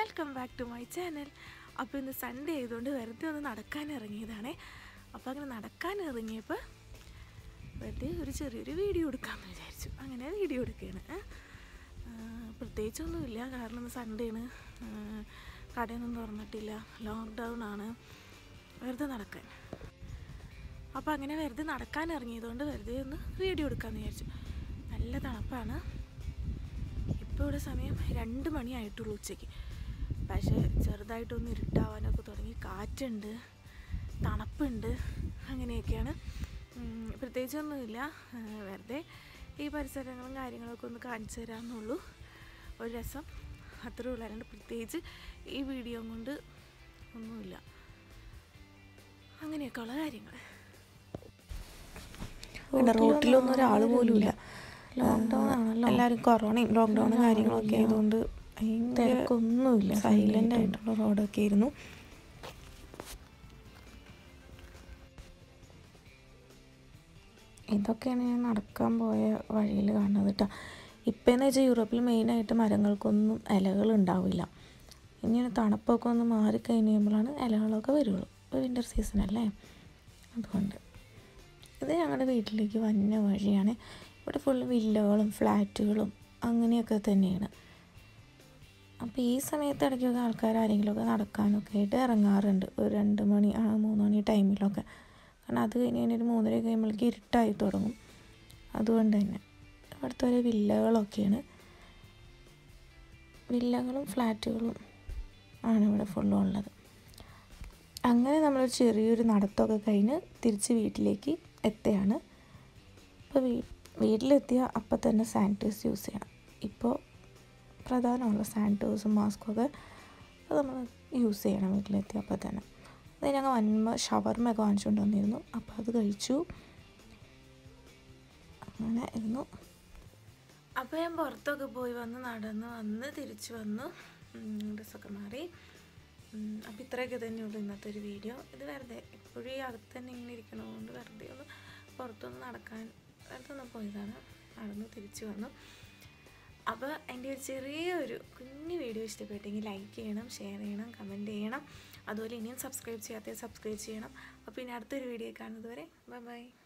Welcome back to my channel അപ്പോൾ ഇന്ന് Sunday ആയതുകൊണ്ട് വെറുതെ ഒന്ന് നടക്കാൻ ഇറങ്ങിയതാണേ അപ്പോൾ അങ്ങനെ നടക്കാൻ ഇറങ്ങിയപ്പോൾ വെറുതെ ഒരു ചെറിയൊരു വീഡിയോ എടുക്കാമെന്ന് വിചാരിച്ചു അങ്ങനെ വീഡിയോ എടുക്കുകയാണ് ഏ. ആ, പ്രത്യേകിച്ചൊന്നുമില്ല കാരണം ഇന്ന് സൺഡേ ആണ് ആ, കടയൊന്നും തുറന്നിട്ടില്ല ലോക്ക്ഡൗൺ ആണ് വെറുതെ നടക്കാൻ അപ്പോൾ അങ്ങനെ വെറുതെ നടക്കാൻ ഇറങ്ങിയതുകൊണ്ട് വെറുതെ ഒന്ന് വീഡിയോ എടുക്കാമെന്ന് വിചാരിച്ചു നല്ല തണുപ്പാണ് ഇപ്പോൾ ഇവിടെ സമയം രണ്ട് മണിയായിട്ടുള്ളൂ ഉച്ചയ്ക്ക് പക്ഷേ ചെറുതായിട്ടൊന്ന് ഇരുട്ടാവാനൊക്കെ തുടങ്ങി കാറ്റുണ്ട് തണുപ്പുണ്ട് അങ്ങനെയൊക്കെയാണ് ഉം, പ്രത്യേകിച്ചൊന്നുമില്ല ആ, വെറുതെ ഈ പരിസരങ്ങളും കാര്യങ്ങളൊക്കെ ഒന്ന് കാണിച്ചു തരാമെന്നുള്ളൂ ഒരു രസം അത്രേ ഉള്ളൂ അല്ലാണ്ട് പ്രത്യേകിച്ച് ഈ വീഡിയോ കൊണ്ട് ഒന്നുമില്ല അങ്ങനെയൊക്കെയുള്ള കാര്യങ്ങൾ ഇവിടെ റോട്ടിലൊന്നും ഒരാൾ പോലും ഇല്ല ലോക്ക്ഡൗൺ ആണല്ലോ എല്ലാവരും കൊറോണയും ലോക്ക്ഡൗണും കാര്യങ്ങളൊക്കെ ആയതുകൊണ്ട് തിരക്കൊന്നുമില്ല സൈലൻ്റ് ആയിട്ടുള്ള റോഡൊക്കെ ആയിരുന്നു ഇതൊക്കെയാണ് ഞാൻ നടക്കാൻ പോയ വഴിയിൽ കാണുന്നത് കേട്ടോ ഇപ്പോഴെന്ന് വെച്ചാൽ യൂറോപ്പിൽ മെയിനായിട്ട് മരങ്ങൾക്കൊന്നും ഇലകൾ ഉണ്ടാവില്ല ഇങ്ങനെ തണുപ്പൊക്കെ ഒന്ന് മാറിക്കഴിഞ്ഞ് കഴിയുമ്പോഴാണ് ഇലകളൊക്കെ വരുള്ളൂ ഇപ്പോൾ വിൻ്റർ സീസൺ അല്ലേ അതുകൊണ്ട് ഇത് ഞങ്ങളുടെ വീട്ടിലേക്ക് വന്ന വഴിയാണ് ഇവിടെ ഫുള്ള് വില്ലകളും ഫ്ലാറ്റുകളും അങ്ങനെയൊക്കെ തന്നെയാണ് അപ്പോൾ ഈ സമയത്ത് ഇടയ്ക്കൊക്കെ ആൾക്കാർ ആരെങ്കിലുമൊക്കെ നടക്കാനൊക്കെ ആയിട്ട് ഇറങ്ങാറുണ്ട് ഒരു രണ്ട് മണി ആ മൂന്ന് മണി ടൈമിലൊക്കെ കാരണം അത് കഴിഞ്ഞ് കഴിഞ്ഞ് ഒരു മൂന്നര കഴിയുമ്പോഴേക്ക് ഇരുട്ടായി തുടങ്ങും അതുകൊണ്ട് തന്നെ ഇവിടുത്തെ ഒരു വില്ലകളൊക്കെയാണ് വില്ലകളും ഫ്ലാറ്റുകളും ആണ് ഇവിടെ ഫുള്ളും ഉള്ളത് അങ്ങനെ നമ്മൾ ചെറിയൊരു നടത്തമൊക്കെ കഴിഞ്ഞ് തിരിച്ച് വീട്ടിലേക്ക് എത്തുകയാണ് ഇപ്പോൾ വീ വീട്ടിലെത്തിയ അപ്പം തന്നെ സാനിറ്റൈസ് യൂസ് ചെയ്യണം ഇപ്പോൾ പ്രധാനമുള്ള സാനിറ്റൈസും മാസ്കും ഒക്കെ അത് നമ്മൾ യൂസ് ചെയ്യണം വീട്ടിലെത്തിയ അപ്പം തന്നെ അത് ഞങ്ങൾ വന്മ ഷവർമയൊക്കെ വാങ്ങിച്ചുകൊണ്ട് വന്നിരുന്നു അപ്പോൾ അത് കഴിച്ചു അങ്ങനെ ഇരുന്നു അപ്പോൾ ഞാൻ പുറത്തൊക്കെ പോയി വന്ന് നടന്ന് വന്ന് തിരിച്ചു വന്നു ഉം, ഡ്രസ്സൊക്കെ മാറി ഉം, അപ്പോൾ ഇത്രയൊക്കെ തന്നെയുള്ളൂ ഇന്നത്തെ ഒരു വീഡിയോ ഇത് വെറുതെ എപ്പോഴും ഈ അകത്ത് തന്നെ ഇങ്ങനെ ഇരിക്കണതുകൊണ്ട് വെറുതെ ഒന്ന് പുറത്തൊന്ന് നടക്കാൻ വെറുതെ ഒന്ന് പോയതാണ് നടന്ന് തിരിച്ചു വന്നു അപ്പോൾ എൻ്റെ ഒരു ചെറിയൊരു കുഞ്ഞു വീഡിയോ ഇഷ്ടപ്പെട്ടെങ്കിൽ ലൈക്ക് ചെയ്യണം ഷെയർ ചെയ്യണം കമൻറ്റ് ചെയ്യണം അതുപോലെ ഇനിയും സബ്സ്ക്രൈബ് ചെയ്യാത്ത സബ്സ്ക്രൈബ് ചെയ്യണം അപ്പോൾ ഇനി അടുത്തൊരു വീഡിയോ കാണുന്നത് വരെ ബൈ ബൈ